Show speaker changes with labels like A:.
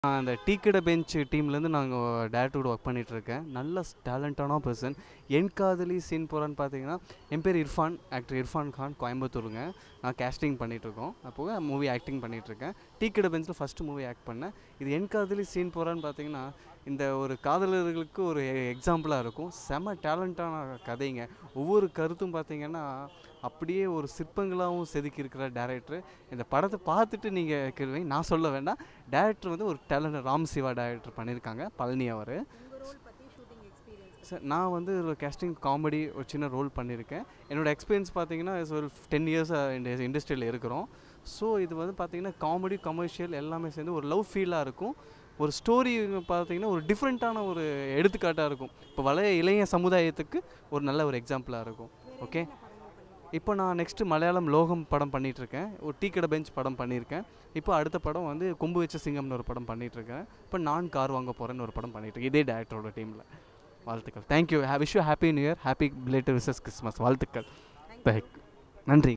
A: நான் அந்த டீக்கடை பெஞ்ச் டீம்லேருந்து நாங்கள் டேரக்டரோட ஒர்க் பண்ணிகிட்ருக்கேன் நல்ல டேலண்டான பர்சன் என் காதலி சீன் போகிறான்னு பார்த்தீங்கன்னா என் பேர் இர்ஃபான் ஆக்டர் இர்ஃபான் கான் கோயம்புத்தூருங்க நான் கேஸ்டிங் பண்ணிகிட்ருக்கோம் அப்போது மூவி ஆக்டிங் பண்ணிகிட்ருக்கேன் டீக்கடை பெஞ்சில் ஃபஸ்ட்டு மூவி ஆக்ட் பண்ணேன் இது என் காதலி சீன் போகிறான்னு பார்த்தீங்கன்னா இந்த ஒரு காதலர்களுக்கு ஒரு எக்ஸாம்பிளாக இருக்கும் செம டேலண்டான கதைங்க ஒவ்வொரு கருத்தும் பார்த்தீங்கன்னா அப்படியே ஒரு சிற்பங்களாகவும் செதுக்கி இருக்கிற டேரக்டர் இந்த படத்தை பார்த்துட்டு நீங்கள் கேள்வி நான் சொல்ல வேண்டாம் டேரக்டர் வந்து ஒரு டேலண்ட் ராம் சிவா டேரக்டர் பண்ணியிருக்காங்க பழனி அவர் சார் நான் வந்து ஒரு கேஸ்டிங் காமெடி ஒரு சின்ன ரோல் பண்ணியிருக்கேன் என்னோடய எக்ஸ்பீரியன்ஸ் பார்த்தீங்கன்னா ஒரு டென் இயர்ஸ் இந்த இண்டஸ்ட்ரியில் இருக்கிறோம் ஸோ இது வந்து பார்த்தீங்கன்னா காமெடி கமர்ஷியல் எல்லாமே சேர்ந்து ஒரு லவ் ஃபீலாக இருக்கும் ஒரு ஸ்டோரி பார்த்தீங்கன்னா ஒரு டிஃப்ரெண்ட்டான ஒரு எடுத்துக்காட்டாக இருக்கும் இப்போ வளைய இளைய சமுதாயத்துக்கு ஒரு நல்ல ஒரு எக்ஸாம்பிளாக இருக்கும் ஓகே இப்போ நான் நெக்ஸ்ட்டு மலையாளம் லோகம் படம் பண்ணிகிட்ருக்கேன் ஒரு டீ கடை பெஞ்ச் படம் பண்ணியிருக்கேன் இப்போ அடுத்த படம் வந்து கொம்பு வச்ச சிங்கம்னு ஒரு படம் பண்ணிகிட்ருக்கேன் இப்போ நான் கார் வாங்க போகிறேன்னு ஒரு படம் பண்ணிகிட்ருக்கேன் இதே டேரக்டரோட டீமில் வாழ்த்துக்கள் thank you wish you happy new year happy belated wishes Christmas வாழ்த்துக்கள் Thank- நன்றி